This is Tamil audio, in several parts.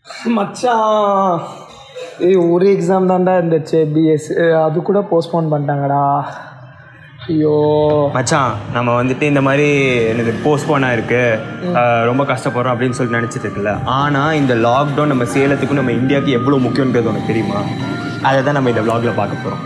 மச்சான் ஏய் ஒரு எக்ஸாம் தான்டா இருந்துச்சு பிஎஸ் அது கூட போஸ்ட்போன் பண்ணிட்டாங்கடா ஐயோ மச்சான் நம்ம வந்துட்டு இந்த மாதிரி எனக்கு போஸ்ட்போன் ஆயிருக்கு ஆஹ் ரொம்ப கஷ்டப்படுறோம் அப்படின்னு சொல்லி நினச்சிட்டு இருக்குல்ல ஆனால் இந்த லாக்டவுன் நம்ம சேலத்துக்கும் நம்ம இந்தியாவுக்கு எவ்வளோ முக்கியன்றது உனக்கு தெரியுமா அதை தான் நம்ம இந்த vlogல பார்க்க போகிறோம்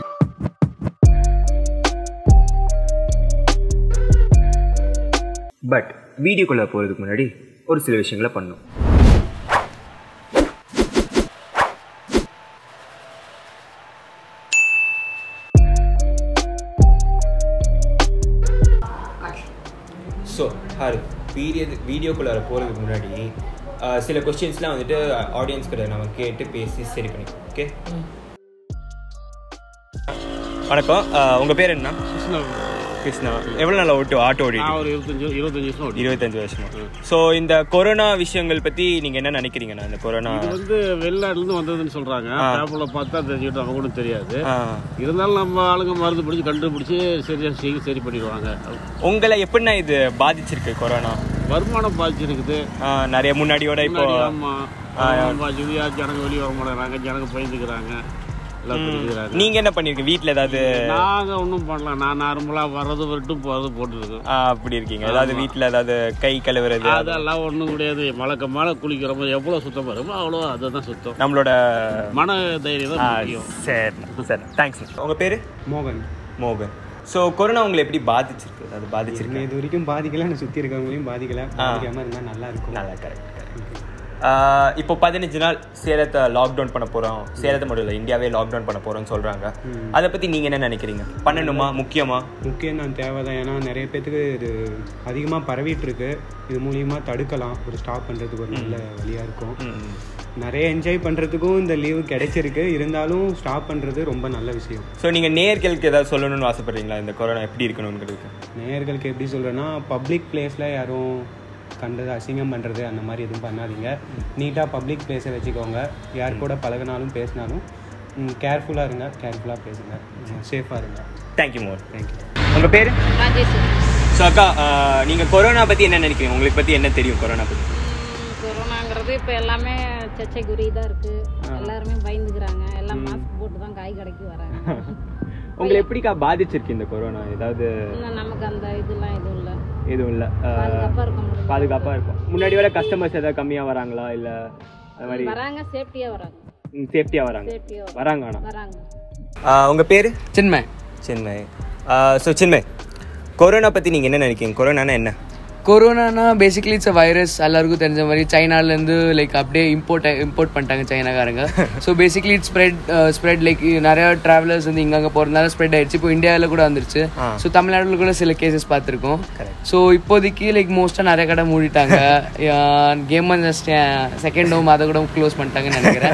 பட் வீடியோக்குள்ளே போகிறதுக்கு முன்னாடி ஒரு சில விஷயங்களை பண்ணணும் ஸோ ஹாரு பீரியட் வீடியோக்குள்ளார போகிறதுக்கு முன்னாடி ஆஹ், சில கொஸ்டின்ஸ்லாம் வந்துட்டு ஆடியன்ஸ் கிட்ட நம்ம கேட்டு பேசி சரி பண்ணிக்கலாம் ஓகே வணக்கம் உங்கள் பேர் என்ன கிருஷ்ணா எவ்வளோ நாள் ஓட்டு ஆட்டோ ஓடிட்டு ஒரு இருபத்தஞ்சு இருபத்தஞ்சு வருஷம் ஓடி இருபத்தஞ்சு வருஷமா ஸோ இந்த கொரோனா விஷயங்கள் பற்றி நீங்கள் என்ன நினைக்கிறீங்கண்ணா இந்த கொரோனா இது வந்து வெளிநாட்டுலேருந்து வந்ததுன்னு சொல்கிறாங்க பேப்பர்ல பார்த்தா தெரிஞ்சுக்கிட்டு அவங்க கூட தெரியாது ஆ. இருந்தாலும் நம்ம ஆளுங்க மருந்து பிடிச்சி கண்டுபிடிச்சி சரியா சரி சரி பண்ணிடுவாங்க உங்களை எப்படிண்ணா இது பாதிச்சிருக்கு கொரோனா வருமானம் பாதிச்சிருக்குது ஆ, நிறைய முன்னாடியோட இப்போ ஆமா வருமானம் பாதிச்சது யார் ஜனங்க வெளியே வர மாட்டேங்கிறாங்க ஜனங்க பயந்துக்கிறாங்க எல்லாம் பிடிக்கிறாங்க நீங்க என்ன பண்ணிருக்கீங்க வீட்ல ஏதாவது நாங்க ஒன்றும் பண்ணலாம் நான் நார்மலா வர்றது வரட்டும் போறது போட்டுருக்கோம் ஆ, அப்படி இருக்கீங்க ஏதாவது வீட்ல ஏதாவது கை கழுவுறது அதெல்லாம் ஒன்றும் கிடையாது மழைக்க மழை குளிக்கிறோமோ எவ்வளோ சுத்தமாக இருக்குமோ அவ்வளோ அதுதான் சுத்தம் நம்மளோட மன தைரியம் ஆ, தான் முக்கியம் சரி சரி தேங்க்ஸ் உங்க பேரு மோகன் மோகன் ஸோ கொரோனா உங்களை எப்படி பாதிச்சிருக்கு அது பாதிச்சிருக்கு என்னை இது வரைக்கும் பாதிக்கல நான் சுற்றி இருக்கவங்களையும் பாதிக்கல பாதிக்காம இருந்தால் நல்லா இருக்கும் நல்லா கரெக்ட் இப்போ பதினஞ்சு நாள் சேலத்தை லாக்டவுன் பண்ண போறோம் சேலத்தை மட்டும் இல்லை இந்தியாவே லாக்டவுன் பண்ண போறோம்னு சொல்றாங்க அதை பத்தி நீங்க என்ன நினைக்கிறீங்க பண்ணணுமா முக்கியமா முக்கியம் தான் தேவை தான் ஏன்னா நிறைய பேத்துக்கு இது அதிகமாக பரவிட்டு இருக்கு இது மூலியமா தடுக்கலாம் ஒரு ஸ்டாப் பண்ணுறதுக்கு ஒரு நல்ல வழியாக இருக்கும் ம். நிறைய என்ஜாய் பண்ணுறதுக்கும் இந்த லீவு கிடைச்சிருக்கு இருந்தாலும் ஸ்டாப் பண்ணுறது ரொம்ப நல்ல விஷயம் ஸோ நீங்கள் நேர்களுக்கு ஏதாவது சொல்லணும்னு ஆசைப்படுறீங்களா இந்த கொரோனா எப்படி இருக்கணுங்கிறதுக்கு நேயர்களுக்கு எப்படி சொல்கிறேன்னா பப்ளிக் பிளேஸில் யாரும் கண்டது அசிங்கம் பண்ணுறது அந்த மாதிரி எதுவும் பண்ணாதீங்க நீட்டாக பப்ளிக் பிளேஸை வச்சுக்கோங்க யார் கூட பழகினாலும் பேசினாலும் கேர்ஃபுல்லாக இருங்க கேர்ஃபுல்லாக பேசுங்க சேஃபாக இருங்க தேங்க்யூ மோர் தேங்க்யூ உங்கள் பேர் ராஜேஷ் ஸோ அக்கா நீங்கள் கொரோனா பற்றி என்ன நினைக்கிறீங்க உங்களுக்கு பற்றி என்ன தெரியும் கொரோனா பற்றி கொரோனாங்கிறது இப்போ எல்லாமே சர்ச்சை குறி தான் இருக்கு எல்லாருமே பயந்துக்கிறாங்க எல்லாம் மாஸ்க் போட்டு தான் காய் கடைக்கு வராங்க உங்களை எப்படிக்கா பாதிச்சிருக்கு இந்த கொரோனா ஏதாவது இன்னும் நமக்கு அந்த இதெல்லாம் எதுவும் இல்லை எதுவும் இல்லை பாதுகாப்பாக இருக்க முடியும் பாதுகாப்பாக இருக்கும் முன்னாடி வர கஸ்டமர்ஸ் ஏதாவது கம்மியாக வராங்களா இல்லை அது மாதிரி வராங்க சேஃப்டியாக வராங்க சேஃப்டியாக வராங்க சேஃப்டியாக வராங்க ஆனால் வராங்க உங்கள் பேர் சின்மய் சின்மய் ஸோ சின்மய் கொரோனா பற்றி நீங்கள் என்ன நினைக்கிறீங்க கொரோனானா என்ன கொரோனானா பேசிக்கலி இட்ஸ் வைரஸ் எல்லாருக்கும் தெரிஞ்ச மாதிரி சைனாலேருந்து லைக் அப்படியே இம்போர்ட் இம்போர்ட் பண்ணிட்டாங்க சைனாக்காரங்க so basically it spread spread like நிறைய ட்ராவலர்ஸ் வந்து இங்கங்கே போகிறதுனால ஸ்ப்ரெட் ஆயிடுச்சு இப்போ இந்தியாவில் கூட வந்துருச்சு ஸோ தமிழ்நாட்டில் கூட சில கேசஸ் பார்த்துருக்கோம் ஸோ இப்போதைக்கு லைக் மோஸ்ட்டாக நிறைய கடை மூடிட்டாங்க கேம் செகண்ட் ஹோம் அதை கூட க்ளோஸ் பண்ணிட்டாங்கன்னு நினைக்கிறேன்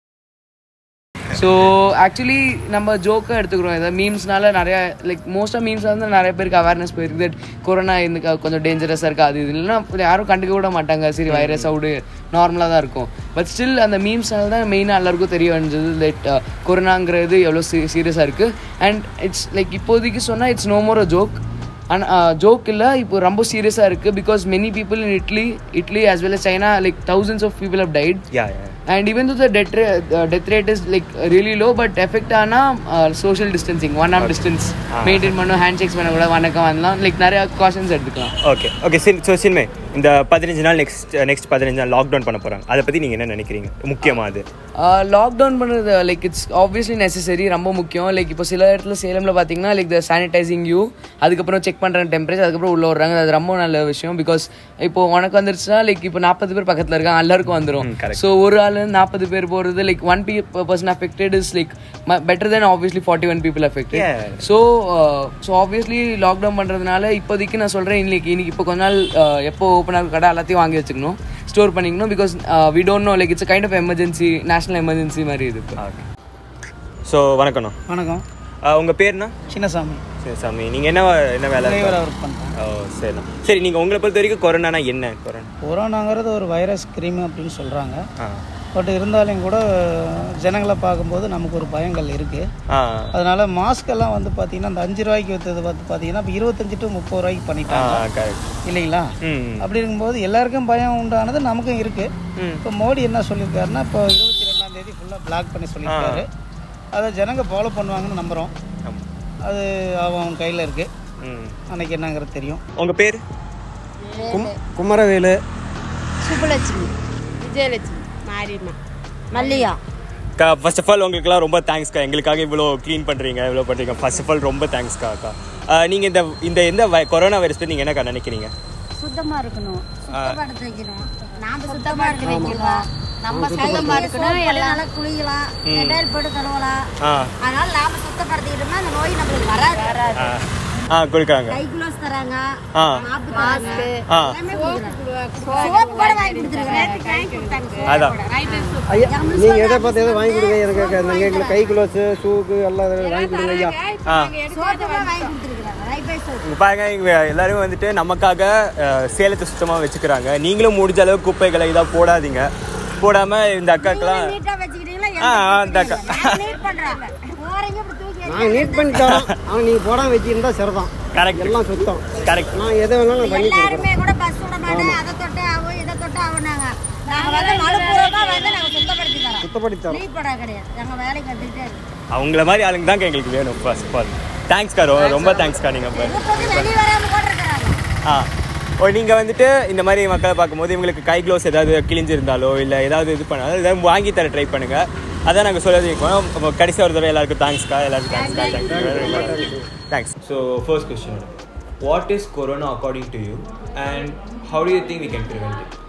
ஸோ ஆக்சுவலி நம்ம ஜோக்காக எடுத்துக்கிறோம் இதை மீம்ஸ்னால நிறைய லைக் மோஸ்ட்டாக மீம்ஸ் வந்து நிறைய பேருக்கு அவேர்னஸ் போயிருக்கு தட் கொரோனா இந்த க- கொஞ்சம் டேஞ்சரஸாக இருக்கா அது இது இல்லைன்னா யாரும் கண்டுக்க கூட மாட்டாங்க சரி வைரஸ் அவுடு நார்மலாக தான் இருக்கும் பட் ஸ்டில் அந்த மீம்ஸ்னால தான் மெயினாக எல்லாருக்கும் தெரிய வேண்டியது லைட் கொரோனாங்கிறது எவ்வளோ சீ சீரியஸாக இருக்குது அண்ட் இட்ஸ் லைக் இப்போதைக்கு சொன்னால் it's no more a joke ஆனால் ஜோக் இல்லை இப்போ ரொம்ப சீரியஸாக இருக்குது because many people in Italy Italy as well as China like thousands of பீப்புள் have died yeah yeah and even though the death rate, uh, death rate is like really low but effect ஆனா uh, social distancing one arm distance maintain பண்ணும் ஹேண்ட் ஷேக்ஸ் பண்ண கூட வணக்கம் வரலாம் லைக் நிறைய காஷன்ஸ் எடுத்துக்கலாம் ஓகே ஓகே சின் ஸோ சின்மய் இந்த பதினஞ்சு நாள் நெக்ஸ்ட் நெக்ஸ்ட் பதினஞ்சு நாள் லாக்டவுன் பண்ண போகிறாங்க அதை பற்றி நீங்கள் என்ன நினைக்கிறீங்க முக்கியமாக அது லாக்டவுன் பண்ணது லைக் இட்ஸ் ஆப்வியஸ்லி நெசசரி ரொம்ப முக்கியம் லைக் இப்போ சில இடத்துல சேலமில் பார்த்தீங்கன்னா லைக் த சானிடைசிங் யூ அதுக்கப்புறம் செக் பண்ணுறாங்க டெம்பரேச்சர் அதுக்கப்புறம் உள்ள வர்றாங்க அது ரொம்ப நல்ல விஷயம் பிகாஸ் இப்போ உனக்கு வந்துருச்சுன்னா லைக் இப்போ நாற்பது பேர் பக்கத்தில் இருக்காங்க எல்லாருக்கும் வந்துடும் ஸோ ஒரு ஆள் நாற்பது பேர் போகிறது like one B person affected is like better then obviously forty one people affected Yeah. So so obviously lockdown பண்ணுறதுனால இப்போதைக்கு நான் சொல்கிறேன் இன்னைக்கு இன்னைக்கு இப்போ கொஞ்ச நாள் uh, எப்போ ஓப்பன் ஆகும் கடை எல்லாத்தையும் வாங்கி வச்சுக்கணும் ஸ்டோர் பண்ணிக்கணும் because we don't know like it's kind of emergency national emergency மாதிரி இது இப்போ ஓகே ஸோ வணக்கண்ணா வணக்கம் உங்கள் பேர்ண்ணா சின்னசாமி சரி சாமி நீங்கள் என்ன என்ன வேலை ஒர்க் பண்ணுறேன் ஓ சரிண்ணா சரி நீங்கள் உங்களை பொறுத்த வரைக்கும் கொரோனானா என்ன கொரோனா கொரோனாங்கிறது ஒரு வைரஸ் கிருமி அப்படின்னு சொல்கிறாங்க ஆ பட் இருந்தாலும் கூட ஜனங்களை பார்க்கும்போது நமக்கு ஒரு பயங்கள் இருக்குது ஆ அதனால் மாஸ்க் எல்லாம் வந்து பார்த்தீங்கன்னா அந்த அஞ்சு ரூபாய்க்கு விற்றது வந்து பார்த்தீங்கன்னா இப்போ இருபத்தஞ்சி டு முப்பது ரூபாய்க்கு ஆ பண்ணிட்டாங்க கரெக்ட் இல்லைங்களா ம் அப்படி இருக்கும்போது எல்லாருக்கும் பயம் உண்டானது நமக்கும் இருக்குது இப்போ மோடி என்ன சொல்லியிருக்காருன்னா இப்போ இருபத்தி ரெண்டாம் தேதி ஃபுல்லாக பிளாக் பண்ணி சொல்லியிருக்காரு அதை ஜனங்க ஃபாலோ பண்ணுவாங்கன்னு நம்புகிறோம் ஆமாம் அது அவன் கையில் இருக்குது ம் அன்னைக்கு என்னங்கிறது தெரியும் உங்கள் பேர் குமரவேலு சுப்புலட்சுமி விஜயலட்சுமி மாரியம்மா மல்லிகா அக்கா ஃபர்ஸ்ட் ஆஃப் ஆல் உங்களுக்குலாம் ரொம்ப தேங்க்ஸ்க்கா எங்களுக்காக இவ்வளோ க்ளீன் பண்ணுறீங்க இவ்வளோ பண்ணுறீங்க ஃபர்ஸ்ட் ஆஃப் ஆல் ரொம்ப தேங்க்ஸ்க்கா அக்கா நீங்கள் இந்த இந்த எந்த வை கொரோனா வைரஸ் பற்றி நீங்கள் என்னக்கா நினைக்கிறீங்க சுத்தமா இருக்கணும் சுத்தப்படுத்த வைக்கணும் நாம சுத்தமா இருக்க வைக்கலாம் நம்ம சுத்தமா இருக்கணும் எல்லாம் நல்லா குளிக்கலாம் ரெண்டாயிரம் போட்டு கழுவலாம் ஆ அதனால நாம சுத்தப்படுத்திக்கிட்டோம்னா அந்த நோய் நம்மளுக்கு வராது ஆ ஆ கொடுக்குறாங்க கை குளோஸ் தராங்க ஆ மாப்பு தராங்க ஆ எல்லாமே கொடுக்குறாங்க சோப்பு கூட வாங்கி கொடுத்துருக்காங்க அதான் ஐயா நீங்கள் எதை பார்த்து எதை வாங்கி கொடுங்க எனக்கு நாங்கள் எங்களுக்கு கை குலோஸு ஷூக்கு எல்லாம் இதில் வாங்கி கொடுங்க ஐயா ஆ சோப்பு கூட வாங்கி கொடுத்துருக்காங்க ரைபை சோப்பு இங்க பாருங்க இவங்க எல்லாரும் வந்துட்டு நமக்காக அஹ், சேலத்தை சுத்தமாக வச்சுக்கிறாங்க நீங்களும் முடிஞ்ச அளவு குப்பைகளை இதாக போடாதீங்க போடாமல் இந்த அக்காக்கெல்லாம் நீட்டா வச்சுக்கிட்டீங்களா ஆ ஆ, இந்த அக்கா நீட் பண்றாங்க போறீங்க இப்படி தூக்கி நாங்கள் நீட் பண்ணி தரோம் ஆனால் நீங்கள் போடாமல் வச்சுருந்தா சரிதான் கரெக்ட் எல்லாம் சுத்தம் கரெக்ட் நான் எதை வேணாலும் நான் பண்ணி கொடுக்குறேன் எல்லாருமே கூட பஸ் விட மாட்டேன் அதை தொட்டு ஆகும் இதை தொட்டு ஆகுனாங்க நாங்க வந்து மனப்பூர்வமா வந்து நாங்க சுத்தப்படுத்தி தரோம் சுத்தப்படுத்தி தரோம் நீட் படம் கிடையாது நாங்க வேலை கத்துக்கிட்டே இருக்கோம் அவங்கள மாதிரி ஆளுங்க தான் எங்களுக்கு வேணும் ஃபர்ஸ்ட் ஆஃப் ஆல் தேங்க்ஸ்க்கா ரொம்ப ரொம்ப தேங்க்ஸ்க்கா நீங்கள் கொஞ்சம் வெளியே வராம கூட இருக்கிறாங்க ஆ ஓ நீங்கள் வந்துட்டு இந்த மாதிரி மக்களை பார்க்கும்போது இவங்களுக்கு கை க்ளோஸ் ஏதாவது கிழிஞ்சிருந்தாலோ இல்லை ஏதாவது இது பண்ணாலும் ஏதாவது வாங்கி தர ட்ரை பண்ணுங்க அதான் நாங்கள் சொல்லது இப்போ கடைசி ஒரு தடவை எல்லாருக்கும் தேங்க்ஸ்க்கா எல்லாருக்கும் தேங்க்ஸ்க்கா thanks thanks so first question what is corona according to you and how do you think we can prevent it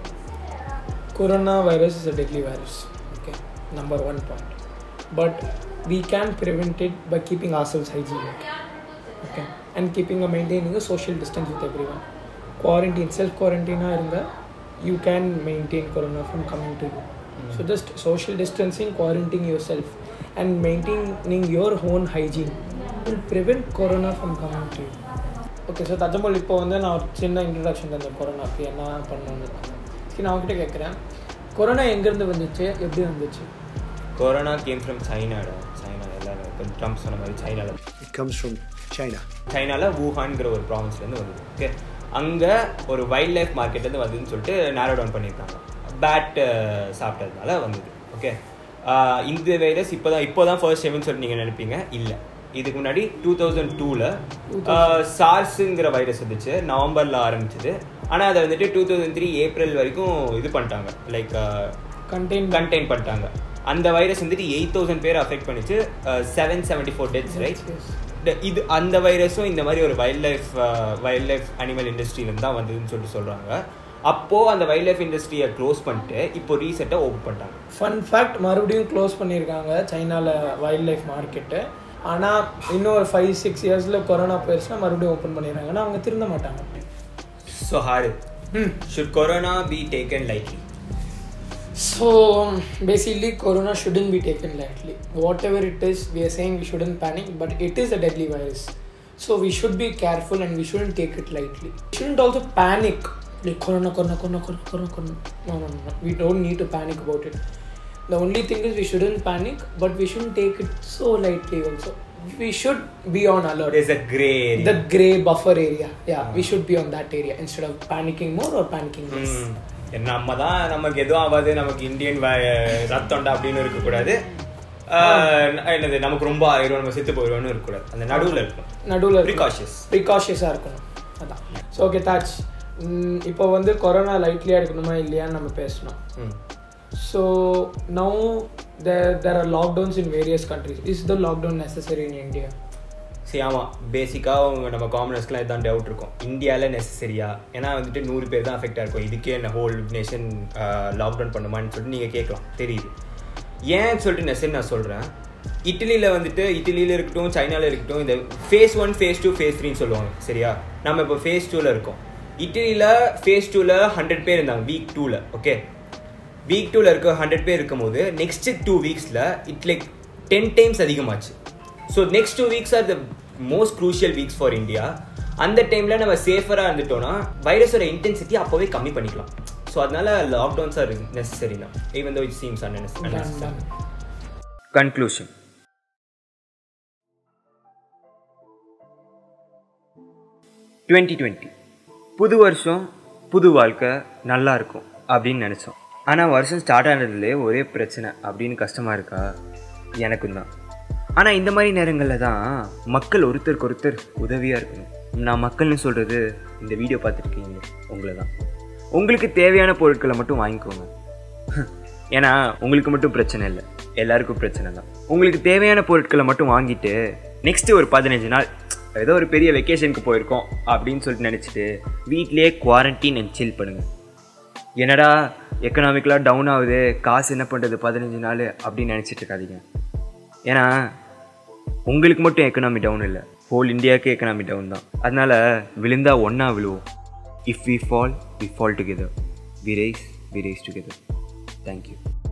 coronavirus is a deadly virus okay number one point but we can prevent it by keeping ourselves hygienic okay and keeping a maintaining a social distance with everyone quarantine self quarantine இருங்க you can maintain corona from coming to you so just social distancing quarantining yourself and maintaining your own hygiene will prevent corona from coming to you okay so தஜமல் இப்போ வந்து நான் ஒரு சின்ன இன்ட்ரடக்ஷன் தந்தேன் கொரோனாக்கு என்ன பண்ணணும்னு சரி நான் உங்ககிட்ட கேட்குறேன் கொரோனா எங்கேருந்து வந்துச்சு எப்படி வந்துச்சு கொரோனா கேம் ஃப்ரம் சைனாடா சைனா எல்லாரும் ட்ரம்ப் சொன்ன மாதிரி சைனாவில் இட் கம்ஸ் ஃப்ரம் சைனா சைனாவில் வூஹான்ங்கிற ஒரு ப்ராவின்ஸ்லேருந்து வந்தது ஓகே அங்கே ஒரு வைல்ட் லைஃப் மார்க்கெட்லேருந்து வந்ததுன்னு சொல்லிட்டு நேரோ டவுன் பண்ணியிருக்காங்க பேட் சாப்பிட்டதுனால வந்தது ஓகே இந்த வைரஸ் இப்போ தான் இப்போ தான் ஃபர்ஸ்ட் டைம்னு சொல்லிட்டு நீங்கள் நினைப்பீங்க இல்லை இதுக்கு முன்னாடி டூ தௌசண்ட் டூவில் சார்ஸுங்கிற வைரஸ் வந்துச்சு நவம்பரில் ஆரம்பிச்சது ஆனால் அதை வந்துட்டு டூ தௌசண்ட் த்ரீ ஏப்ரல் வரைக்கும் இது பண்ணிட்டாங்க லைக் கண்டெயின் கண்டெயின் பண்ணிட்டாங்க அந்த வைரஸ் வந்துட்டு எயிட் தௌசண்ட் பேர் அஃபெக்ட் பண்ணிச்சு seven seventy four deaths right இது அந்த வைரஸும் இந்த மாதிரி ஒரு wild life wild life animal இண்டஸ்ட்ரியிலேருந்து தான் வந்ததுன்னு சொல்லிட்டு சொல்கிறாங்க அப்போது அந்த வைல்ட் லைஃப் இண்டஸ்ட்ரியை க்ளோஸ் பண்ணிட்டு இப்போ ரீசெண்டாக ஓப்பன் பண்ணிட்டாங்க ஃபன் ஃபேக்ட் மறுபடியும் க்ளோஸ் பண்ணியிருக்காங்க சைனாவில் வைல்ட் லைஃப் மார்க்கெட்டு ஆனால் இன்னும் ஒரு ஃபைவ் சிக்ஸ் இயர்ஸில் கொரோனா போயிடுச்சுன்னா மறுபடியும் ஓப்பன் பண்ணிடுறாங்கன்னா அவங்க திருந்த மாட்டாங்க ஸோ ஹாரித் should corona be taken lightly So basically, Corona shouldn't be taken lightly. Whatever it is, we are saying we shouldn't panic, but it is a deadly virus. So we should be careful and we shouldn't take it lightly. We shouldn't also panic like Corona, Corona, Corona, Corona, Corona, Corona. No, no, no, no. We don't need to panic about it. The only thing is we shouldn't panic, but we shouldn't take it so lightly also. We should be on alert. Is a grey The grey buffer area. Yeah, we should be on that area instead of panicking more or panicking less. நம்ம தான் நமக்கு எதுவும் ஆகாது நமக்கு இந்தியன் வ- ரத்தம்டா அப்படின்னு இருக்கக்கூடாது ஆஹ் என்னது நமக்கு ரொம்ப ஆயிரும் நம்ம செத்து போயிடுவோம்னு இருக்கக்கூடாது அந்த நடுவில் இருக்கும் நடுவில் ப்ரிகாஷியஸ் ப்ரிகாஷியஸாக இருக்கணும் அதான் ஸோ ஓகே தாச் இப்போ வந்து கொரோனா லைட்லியாக எடுக்கணுமா இல்லையான்னு நம்ம பேசணும் so now there there are lockdowns in various countries is the lockdown necessary in India சரி ஆமாம் பேசிக்காக அவங்க நம்ம காமனர்ஸ்க்குலாம் இதான் டவுட் இருக்கும் இந்தியாவில் நெசசரியா ஏன்னா வந்துட்டு நூறு பேர் தான் அஃபெக்ட் ஆயிருக்கும் இதுக்கே என்ன ஹோல் நேஷன் லாக்டவுன் பண்ணுமான்னு சொல்லிட்டு நீங்கள் கேட்கலாம் தெரியுது ஏன் சொல்லிட்டு நெசன் நான் சொல்கிறேன் இட்டலியில் வந்துட்டு இட்டலியில் இருக்கட்டும் சைனாவில் இருக்கட்டும் இந்த phase one phase two phase த்ரீன்னு சொல்லுவாங்க சரியா நம்ம இப்போ ஃபேஸ் டூவில் இருக்கோம் இட்டலியில் ஃபேஸ் டூவில் ஹண்ட்ரட் பேர் இருந்தாங்க வீக் டூவில் ஓகே வீக் டூவில் இருக்க ஹண்ட்ரட் பேர் இருக்கும்போது நெக்ஸ்ட் டூ வீக்ஸில் இட் லைக் டென் டைம்ஸ் அதிகமாச்சு so next two weeks are the most crucial weeks for India அந்த டைமில் நம்ம சேஃபராக இருந்துட்டோம்னா வைரஸோட இன்டென்சிட்டி அப்போவே கம்மி பண்ணிக்கலாம் ஸோ அதனால லாக்டவுன்ஸ் ஆர் நெசசரி தான் even though it seems unnecessary done. Conclusion twenty twenty புது வருஷம் புது வாழ்க்கை நல்லா இருக்கும் அப்படின்னு நினச்சோம் ஆனால் வருஷம் ஸ்டார்ட் ஆனதுலேயே ஒரே பிரச்சனை அப்படின்னு கஷ்டமாக இருக்கா எனக்கும் தான் ஆனால் இந்த மாதிரி நேரங்களில் தான் மக்கள் ஒருத்தருக்கு ஒருத்தர் உதவியாக இருக்கணும் நான் மக்கள்னு சொல்கிறது இந்த வீடியோ பார்த்துருக்கீங்க உங்களை தான் உங்களுக்கு தேவையான பொருட்களை மட்டும் வாங்கிக்கோங்க ஏன்னா உங்களுக்கு மட்டும் பிரச்சனை இல்லை எல்லாருக்கும் பிரச்சனை தான் உங்களுக்கு தேவையான பொருட்களை மட்டும் வாங்கிட்டு நெக்ஸ்ட்டு ஒரு பதினஞ்சு நாள் ஏதோ ஒரு பெரிய வெக்கேஷனுக்கு போயிருக்கோம் அப்படின்னு சொல்லிட்டு நினச்சிட்டு வீட்டிலேயே குவாரண்டைன் அண்ட் சில் பண்ணுங்கள் என்னடா எக்கனாமிக்கலாக டவுன் ஆகுது காசு என்ன பண்ணுறது பதினஞ்சு நாள் அப்படின்னு நினச்சிட்டு இருக்காதீங்க ஏன்னா உங்களுக்கு மட்டும் எக்கனாமி டவுன் இல்லை ஹோல் இந்தியாவுக்கு எக்கனாமி டவுன் தான் அதனால் விழுந்தா ஒன்றா விழுவோம் if we fall we fall together we rise we rise together thank you